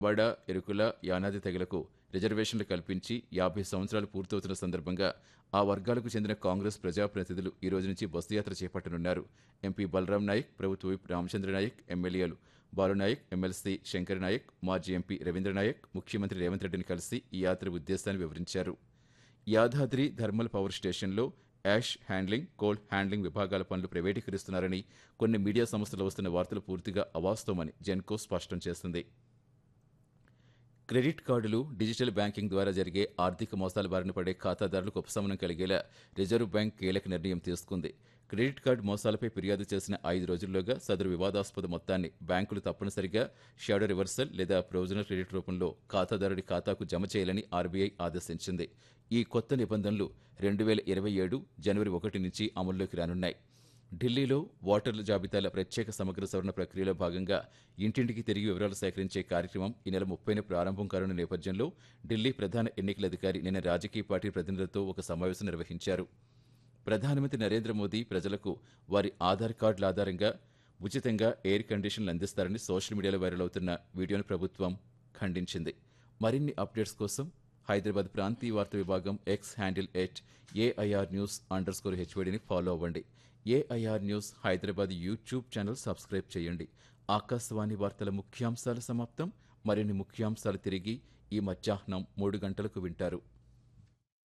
వడ ఎరుకుల యానాది తెగలకు రిజర్వేషన్లు కల్పించి యాభై సంవత్సరాలు పూర్తవుతున్న సందర్భంగా ఆ వర్గాలకు చెందిన కాంగ్రెస్ ప్రజాప్రతినిధులు ఈ రోజు నుంచి బస్సు యాత్ర చేపట్టనున్నారు ఎంపీ బలరాం నాయక్ ప్రభుత్వ విప్ రామచంద్ర నాయక్ ఎమ్మెల్యేలు బాలునాయక్ ఎమ్మెల్సీ శంకర్ నాయక్ మాజీ ఎంపీ రవీంద్ర నాయక్ ముఖ్యమంత్రి రేవంత్ రెడ్డిని కలిసి ఈ యాత్ర ఉద్దేశాన్ని వివరించారు యాదాద్రి థర్మల్ పవర్ స్టేషన్లో యాష్ హ్యాండ్లింగ్ కోల్ హ్యాండ్లింగ్ విభాగాల పనులు ప్రైవేటీకరిస్తున్నారని కొన్ని మీడియా సంస్థలు వస్తున్న వార్తలు పూర్తిగా అవాస్తవమని జెన్కో స్పష్టం చేసింది క్రెడిట్ కార్డులు డిజిటల్ బ్యాంకింగ్ ద్వారా జరిగే ఆర్థిక మోసాల బారిన పడే ఖాతాదారులకు ఉపశమనం కలిగేలా రిజర్వ్ బ్యాంక్ కీలక నిర్ణయం తీసుకుంది క్రెడిట్ కార్డు మోసాలపై ఫిర్యాదు చేసిన ఐదు రోజుల్లోగా సదరు వివాదాస్పద మొత్తాన్ని బ్యాంకులు తప్పనిసరిగా షాడో రివర్సల్ లేదా ప్రొవిజనల్ క్రెడిట్ రూపంలో ఖాతాదారుడి ఖాతాకు జమ చేయాలని ఆర్బీఐ ఆదేశించింది ఈ కొత్త నిబంధనలు రెండు వేల ఇరవై ఏడు జనవరి ఒకటి నుంచి అమల్లోకి రానున్నాయి ఢిల్లీలో ఓటర్ల జాబితాల ప్రత్యేక సమగ్ర సవరణ ప్రక్రియలో భాగంగా ఇంటింటికి తిరిగి వివరాలు సేకరించే కార్యక్రమం ఈ నెల ముప్పైన ప్రారంభం కానున్న నేపథ్యంలో ఢిల్లీ ప్రధాన ఎన్నికల అధికారి నిన్న రాజకీయ పార్టీ ప్రతినిధులతో ఒక సమావేశం నిర్వహించారు ప్రధానమంత్రి నరేంద్ర మోదీ ప్రజలకు వారి ఆధార్ కార్డుల ఆధారంగా ఉచితంగా ఎయిర్ కండిషన్లు అందిస్తారని సోషల్ మీడియాలో వైరల్ అవుతున్న వీడియోను ప్రభుత్వం ఖండించింది మరిన్ని అప్డేట్స్ కోసం హైదరాబాద్ ప్రాంతీయ వార్తా విభాగం X handle at AIR news underscore స్కోర్ హెచ్వడిని ఫాలో అవ్వండి AIR news Hyderabad YouTube channel subscribe చేయండి ఆకాశవాణి వార్తల ముఖ్యాంశాల సమాప్తం మరిన్ని ముఖ్యాంశాలు తిరిగి ఈ మధ్యాహ్నం మూడు గంటలకు వింటారు